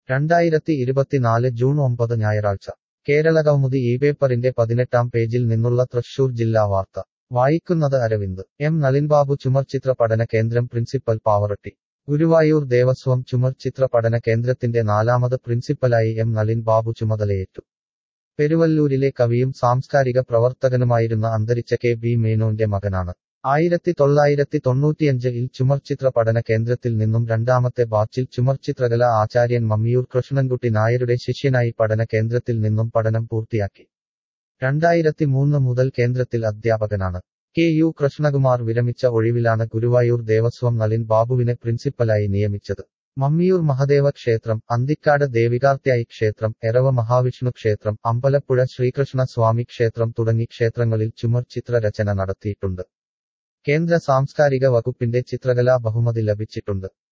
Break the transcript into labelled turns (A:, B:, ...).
A: രണ്ടായിരത്തി ഇരുപത്തിനാല് ജൂൺ ഒമ്പത് ഞായറാഴ്ച കേരളകൗമുദി ഈ പേപ്പറിന്റെ പതിനെട്ടാം പേജിൽ നിന്നുള്ള തൃശൂർ ജില്ലാ വാർത്ത വായിക്കുന്നത് അരവിന്ദ് എം നളിൻബാബു ചുമർചിത്ര പഠന കേന്ദ്രം പ്രിൻസിപ്പൽ പാവറട്ടി ഗുരുവായൂർ ദേവസ്വം ചുമർചിത്ര പഠന കേന്ദ്രത്തിന്റെ നാലാമത് പ്രിൻസിപ്പലായി എം നളിൻ ബാബു ചുമതലയേറ്റു പെരുവല്ലൂരിലെ കവിയും സാംസ്കാരിക പ്രവർത്തകനുമായിരുന്ന അന്തരിച്ച കെ ബി മേനോന്റെ മകനാണ് ആയിരത്തി തൊള്ളായിരത്തി തൊണ്ണൂറ്റിയഞ്ചിൽ ചുമർചിത്ര പഠന കേന്ദ്രത്തിൽ നിന്നും രണ്ടാമത്തെ ബാച്ചിൽ ചുമർചിത്രകല ആചാര്യൻ മമ്മിയൂർ കൃഷ്ണൻകുട്ടി നായരുടെ ശിഷ്യനായി പഠന കേന്ദ്രത്തിൽ നിന്നും പഠനം പൂർത്തിയാക്കി രണ്ടായിരത്തി മൂന്ന് മുതൽ കേന്ദ്രത്തിൽ അധ്യാപകനാണ് കെ യു കൃഷ്ണകുമാർ വിരമിച്ച ഒഴിവിലാണ് ഗുരുവായൂർ ദേവസ്വം നളിൻ ബാബുവിനെ പ്രിൻസിപ്പലായി നിയമിച്ചത് മമ്മിയൂർ മഹദേവ ക്ഷേത്രം അന്തിക്കാട് ദേവികാർത്യായി ക്ഷേത്രം എറവ മഹാവിഷ്ണു ക്ഷേത്രം അമ്പലപ്പുഴ ശ്രീകൃഷ്ണ സ്വാമി ക്ഷേത്രം തുടങ്ങി ക്ഷേത്രങ്ങളിൽ ചുമർ ചിത്രരചന നടത്തിയിട്ടുണ്ട് കേന്ദ്ര സാംസ്കാരിക വകുപ്പിന്റെ ചിത്രകലാ ബഹുമതി ലഭിച്ചിട്ടുണ്ട്